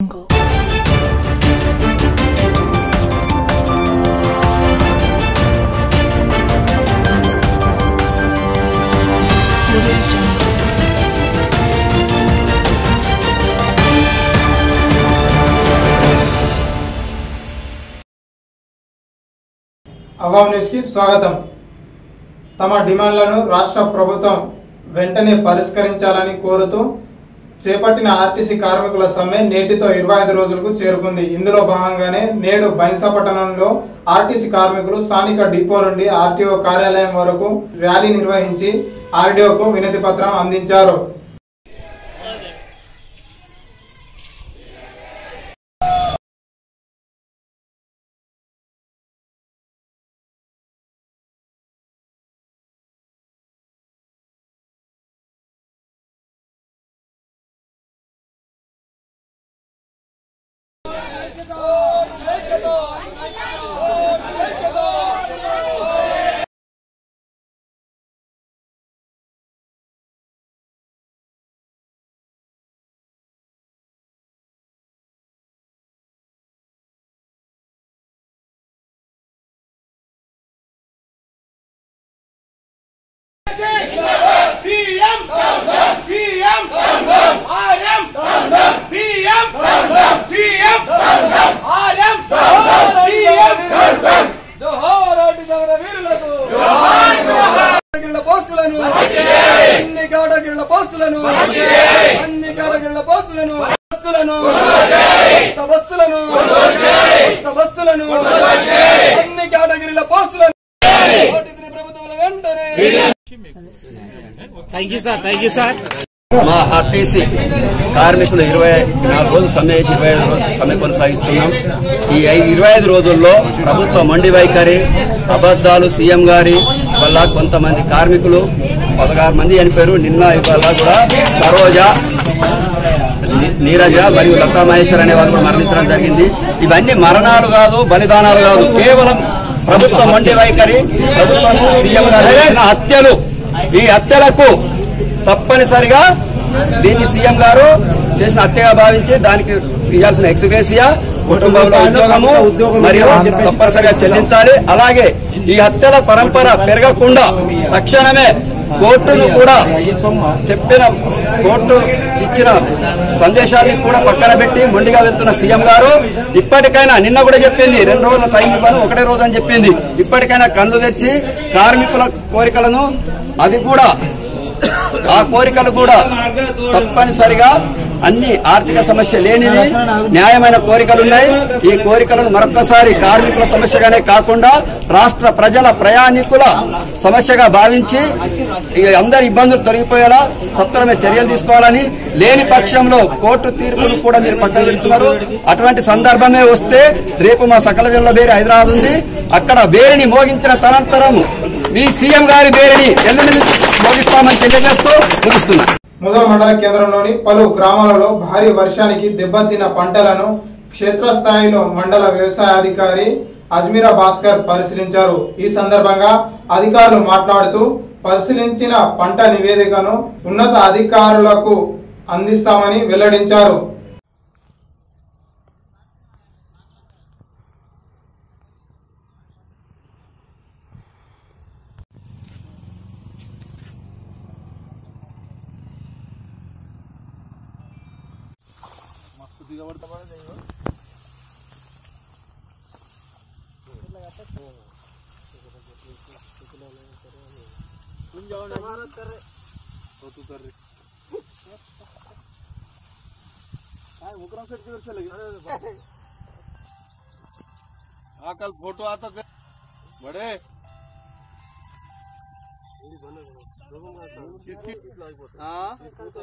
అవాం న్యూస్కి స్వాగతం తమ డిమాండ్లను రాష్ట్ర ప్రభుత్వం వెంటనే పరిష్కరించాలని కోరుతూ చేపట్టిన ఆర్టీసీ కార్మికుల సమ్మె నేటితో ఇరవై ఐదు రోజులకు చేరుకుంది ఇందులో భాగంగానే నేడు బైన్సాపట్టణంలో ఆర్టీసీ కార్మికులు స్థానిక డిపో నుండి ఆర్టీఓ కార్యాలయం వరకు ర్యాలీ నిర్వహించి ఆర్డీఓకు వినతి పత్రం అందించారు CM CM RM PM CM RM CM జోహార్ సమర వీరులకు కేటగిరీల పోస్టులను అన్ని కేటగిరీల పోస్టులను అన్ని కేటగిరీల పోస్టులను బస్సులను కొత్త బస్సులను కొత్త బస్సులను అన్ని కేటగిరీల పోస్టులను ఓటీసీ ప్రభుత్వం వెంటనే మా ఆర్టీసీ కార్మికులు ఇరవై నాలుగు రోజులు సమ్మె చేసి ఇరవై ఐదు రోజులు సమ్మె కొనసాగిస్తున్నాం ఈ ఐదు ఇరవై ఐదు రోజుల్లో ప్రభుత్వ మొండి వైఖరి అబద్దాలు సీఎం గారి వల్ల కొంతమంది కార్మికులు పదహారు మంది చనిపోయారు నిన్న ఇవాళ కూడా సరోజ ని- నీరజ మరియు లతా మహేశ్వర్ అనే వాళ్ళు కూడా మరణించడం జరిగింది ఇవన్నీ మరణాలు కాదు బలిదానాలు కాదు కేవలం ప్రభుత్వ మొండి వైఖరి ప్రభుత్వం సీఎం గారు చేసిన హత్యలు ఈ హత్యలకు తప్పనిసరిగా దీన్ని సీఎం గారు చేసిన హత్యగా భావించి దానికి ఇవ్వాల్సిన ఎక్స్గ్రేసియా కుటుంబంలో ఉద్యోగము మరియు తప్పనిసరిగా చెల్లించాలి అలాగే ఈ హత్యల పరంపర పెరగకుండా తక్షణమే కోర్టును కూడా చెప్పిన కోర్టు ఇచ్చిన సందేశాన్ని కూడా పక్కన పెట్టి మొండిగా వెళ్తున్న సీఎం గారు ఇప్పటికైనా నిన్న కూడా చెప్పింది రెండు రోజుల టైం ఇవ్వను ఒకటే రోజు అని చెప్పింది ఇప్పటికైనా కళ్ళు తెచ్చి కార్మికుల కోరికలను అవి కూడా ఆ కోరికలు కూడా తప్పనిసరిగా అన్ని ఆర్థిక సమస్య లేనివి న్యాయమైన కోరికలు ఉన్నాయి ఈ కోరికలను మరొక్కసారి కార్మికుల సమస్యగానే కాకుండా రాష్ట్ర ప్రజల ప్రయాణికుల సమస్యగా భావించి ఈ అందరి ఇబ్బందులు తొలగిపోయేలా సత్వరమే చర్యలు తీసుకోవాలని లేని పక్షంలో కోర్టు తీర్పును కూడా మీరు పక్కన పెడుతున్నారు అటువంటి సందర్భమే వస్తే రేపు మా సకల జిల్లా వేరే హైదరాబాద్ ఉంది అక్కడ వేరిని మోగించిన తనంతరం మీ సీఎం గారి వేరిని ఎల్లుండి నుంచి మోగిస్తామని తెలియజేస్తూ ముగిస్తున్నా ముదల్ మండల కేంద్రంలోని పలు గ్రామాలలో భారీ వర్షానికి దెబ్బతిన్న పంటలను క్షేత్రస్థాయిలో మండల వ్యవసాయాధికారి అజ్మీరా భాస్కర్ పరిశీలించారు ఈ సందర్భంగా అధికారులు మాట్లాడుతూ పరిశీలించిన పంట నివేదికను ఉన్నత అధికారులకు అందిస్తామని వెల్లడించారు हाँ कल फोटो आता थे बड़े हाँ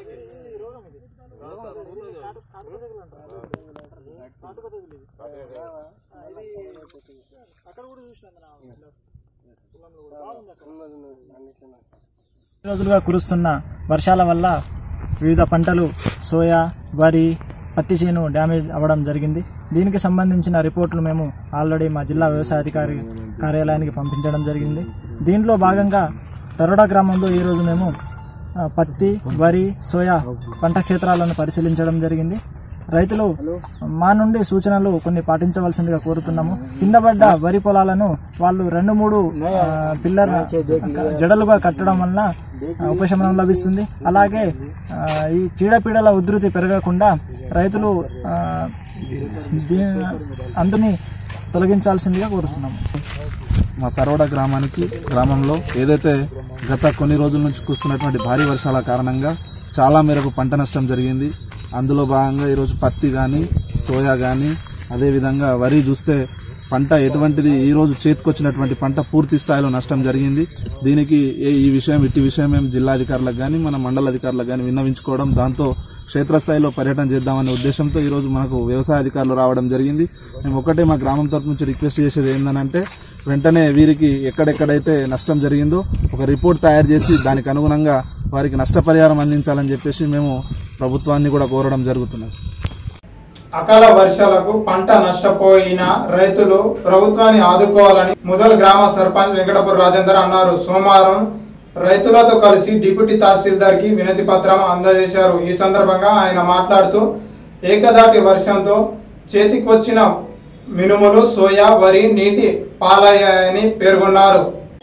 రోజులుగా కురుస్తున్న వర్షాల వల్ల వివిధ పంటలు సోయా వరి పత్తి చేను డ్యామేజ్ అవ్వడం జరిగింది దీనికి సంబంధించిన రిపోర్టులు మేము ఆల్రెడీ మా జిల్లా వ్యవసాయాధికారి కార్యాలయానికి పంపించడం జరిగింది దీంట్లో భాగంగా తరోడా గ్రామంలో ఈరోజు మేము ఆ, పత్తి వరి సోయా పంట క్షేత్రాలను పరిశీలించడం జరిగింది రైతులు మా నుండి సూచనలు కొన్ని పాటించవలసిందిగా కోరుతున్నాము కింద పడ్డ వరి పొలాలను వాళ్ళు రెండు మూడు ఆ, పిల్లర్ జడలుగా కట్టడం వలన ఆ, ఉపశమనం లభిస్తుంది అలాగే ఆ, ఈ చీడపీడల ఉధృతి పెరగకుండా రైతులు ఆ, దీ- అందుని తొలగించాల్సిందిగా కోరుతున్నాము మా తరోడ గ్రామానికి గ్రామంలో ఏదైతే గత కొన్ని రోజుల నుంచి కురుస్తున్నటువంటి భారీ వర్షాల కారణంగా చాలా మేరకు పంట నష్టం జరిగింది అందులో భాగంగా ఈరోజు పత్తి కానీ సోయా కానీ అదేవిధంగా వరి చూస్తే పంట ఎటువంటిది ఈ రోజు చేతికొచ్చినటువంటి పంట పూర్తి స్థాయిలో నష్టం జరిగింది దీనికి ఏ- ఈ విషయం ఇట్టి విషయం మేము జిల్లాధికారులకు కానీ మన మండల అధికారులకు కానీ విన్నవించుకోవడం దాంతో క్షేత్రస్థాయిలో పర్యటన చేద్దామనే ఉద్దేశంతో ఈ రోజు మనకు వ్యవసాయ అధికారులు రావడం జరిగింది మేము ఒకటే మా గ్రామం తరపు నుంచి రిక్వెస్ట్ చేసేది ఏంటంటే వెంటనే వీరికి ఎక్కడెక్కడైతే నష్టం జరిగిందో ఒక రిపోర్ట్ తయారు చేసి దానికి అనుగుణంగా వారికి నష్టపరిహారం అందించాలని చెప్పేసి మేము ప్రభుత్వాన్ని కూడా కోరడం జరుగుతున్నది అకాల వర్షాలకు పంట నష్టపోయిన రైతులు ప్రభుత్వాన్ని ఆదుకోవాలని ముదల్ గ్రామ సర్పంచ్ వెంకటపూర్ రాజేందర్ అన్నారు సోమవారం రైతులతో కలిసి డిప్యూటీ తహసీల్దార్ కి వినతి పత్రం అందజేశారు ఈ సందర్భంగా ఆయన మాట్లాడుతూ ఏకదాటి వర్షంతో చేతికొచ్చిన మినుములు సోయా వరి నీటి పాలయ్యాయని పేర్కొన్నారు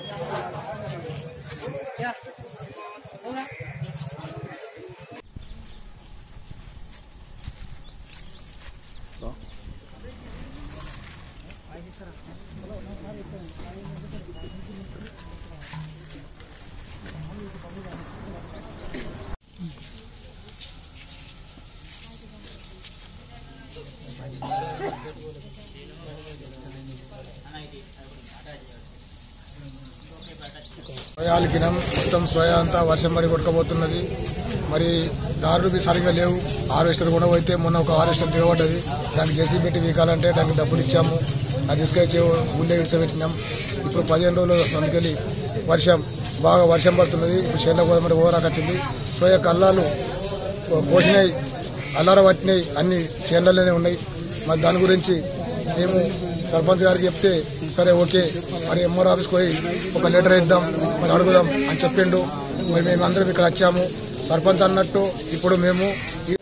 సోయాలు కినం మొత్తం సోయా అంతా వర్షం పడి కొట్టుకోబోతున్నది మరి దారులు బి సరిగా లేవు హార్వెస్టర్ కూడా పోతే మొన్న ఒక హార్వెస్టర్ దిగబడ్డది దానికి జేసీ పెట్టి వీకాలంటే దానికి డబ్బులు ఇచ్చాము అది తీసుకొచ్చి ఊళ్ళో ఇడిచబెట్టినాం ఇప్పుడు పదిహేను రోజులు అందుకెళ్ళి వర్షం బాగా వర్షం పడుతున్నది ఇప్పుడు చేనులో పోదామంటే ఓరాకు వచ్చింది సోయా కల్లాలు పోసినాయి అల్లార పట్టినాయి అన్ని చేనులలోనే ఉన్నాయి మరి దాని గురించి మేము సర్పంచ్ గారికి చెప్తే సరే ఓకే మరి ఎంఆర్ ఆఫీస్కి పోయి ఒక లెటర్ ఇద్దాం మరి అడుగుదాం అని చెప్పిండు మరి మేము అందరం ఇక్కడ వచ్చాము సర్పంచ్ అన్నట్టు ఇప్పుడు మేము ఈ-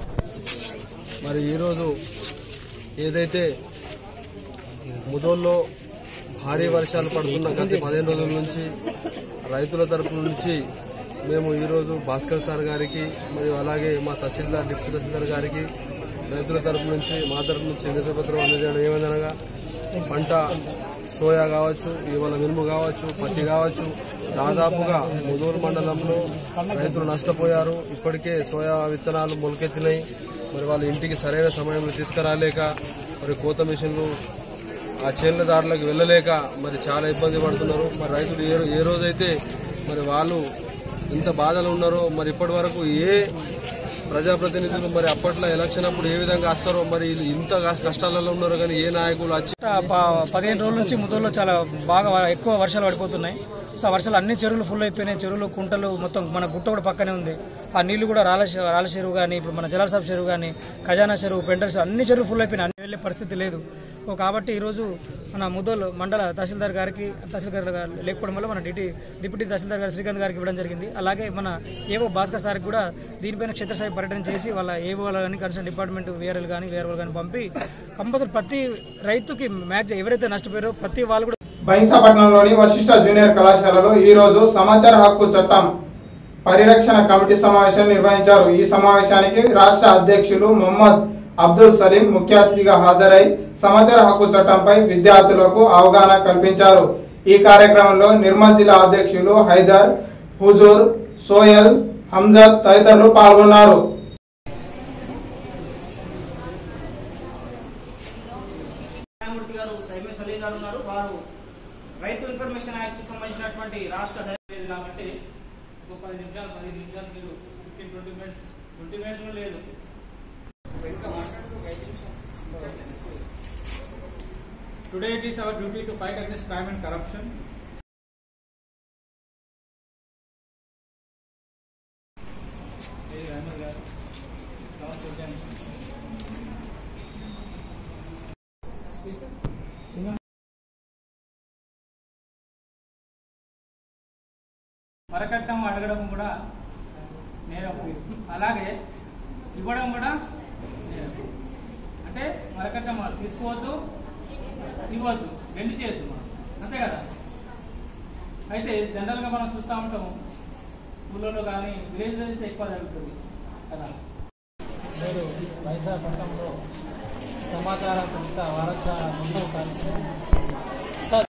మరి ఈరోజు ఏదైతే ముదోల్లో భారీ వర్షాలు పడుతున్న గత పదిహేను రోజుల నుంచి రైతుల తరపు నుంచి మేము ఈరోజు భాస్కర్ సార్ గారికి మరియు అలాగే మా తహసీల్దార్ డిప్యూటీ తహసీల్దార్ గారికి రైతుల తరపు నుంచి మా తరపు నుంచి నిరసపత్రం అందజేయడం ఏమనగా పంట సోయా కావచ్చు ఇవాళ మినుము కావచ్చు పత్తి కావచ్చు దాదాపుగా ముదూరు మండలంలో రైతులు నష్టపోయారు ఇప్పటికే సోయా విత్తనాలు మొలకెత్తినాయి మరి వాళ్ళ ఇంటికి సరైన సమయంలో తీసుకురాలేక మరి కోత మిషన్లు ఆ చేనులదారులకు వెళ్ళలేక మరి చాలా ఇబ్బంది పడుతున్నారు మరి రైతులు ఏ ఏ రోజైతే మరి వాళ్ళు ఇంత బాధలు ఉన్నారో మరి ఇప్పటి వరకు ఏ ప్రజాప్రతినిధులు మరి అప్పట్లో ఎలక్షన్ అప్పుడు ఏ విధంగా వస్తారో మరి వీళ్ళు ఇంత కష్టాలలో ఉన్నారో కానీ ఏ నాయకులు వచ్చి ప- పదిహేను రోజుల నుంచి ముదూరులో చాలా బాగా వ- ఎక్కువ వర్షాలు పడిపోతున్నాయి సో ఆ వర్షాలు అన్ని చెరువులు ఫుల్ అయిపోయినాయి చెరువులు కుంటలు మొత్తం మన గుట్ట కూడా పక్కనే ఉంది ఆ నీళ్లు కూడా రాళ్ళ చె- రాళ్ళ చెరువు కానీ ఇప్పుడు మన జలాసాబ్ చెరువు కానీ ఖజానా చెరువు పెండర్ చెరువు అన్ని చెరువులు ఫుల్ అయిపోయినాయి అన్ని వెళ్ళే పరిస్థితి లేదు సో కాబట్టి ఈరోజు మన ముదోలు మండల తహసీల్దార్ గారికి తహసీల్దార్ గారు లేకపోవడం వల్ల మన డిటి డిప్యూటీ తహసీల్దార్ గారు శ్రీకాంత్ గారికి ఇవ్వడం జరిగింది అలాగే మన ఏవో భాస్కర్ సార్కి కూడా దీనిపైన క్షేత్రస్థాయి పర్యటన చేసి వాళ్ళ ఏవో వాళ్ళు కానీ కన్సర్న్ డిపార్ట్మెంట్ వేరేలు కానీ వేరే వాళ్ళు కానీ పంపి కంపల్సరీ ప్రతి రైతుకి మ్యాచ్ ఎవరైతే నష్టపోయారో ప్రతి వాళ్ళు కూడా బైంసాపట్నంలోని వశిష్ఠ జూనియర్ కళాశాలలో ఈ రోజు సమాచార హక్కు చట్టం పరిరక్షణ కమిటీ సమావేశం నిర్వహించారు ఈ సమావేశానికి రాష్ట్ర అధ్యక్షులు మొహమ్మద్ అబ్దుల్ సలీం ముఖ్య అతిథిగా హాజరై సమాచార హక్కు చట్టంపై విద్యార్థులకు అవగాహన కల్పించారు ఈ కార్యక్రమంలో నిర్మల్ జిల్లా అధ్యక్షులు హైదర్ హుజూర్ సోయల్ హంజద్ తదితరులు పాల్గొన్నారు న్యాయమూర్తి గారు సైమే సలీం గారు ఉన్నారు వారు రైట్ టు ఇన్ఫర్మేషన్ యాక్ట్ కి సంబంధించినటువంటి రాష్ట్ర లేదు కాబట్టి ఒక పది నిమిషాలు పది నిమిషాలు మీరు fifteen twenty minutes twenty minutes లేదు today it is our duty to fight against crime and corruption వరకట్నం అడగడం కూడా నేరం అలాగే ఇవ్వడం కూడా నేరం. అరకట్ట మనం తీసుకోవద్దు ఇవ్వద్దు రెండు చేయొద్దు మనం అంతే కదా అయితే జనరల్గా మనం చూస్తూ ఉంటాం ఊళ్ళో కానీ విలేజ్లో అయితే ఎక్కువ జరుగుతుంది కదా నేడు వైజాగ్ పట్టణంలో సమాచార సంస్థ వారక్ష ముందు కార్యక్రమం సార్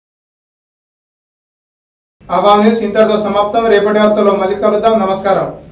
అవామ్ న్యూస్ ఇంతటితో సమాప్తం రేపటి వార్తలో మళ్ళీ కలుద్దాం నమస్కారం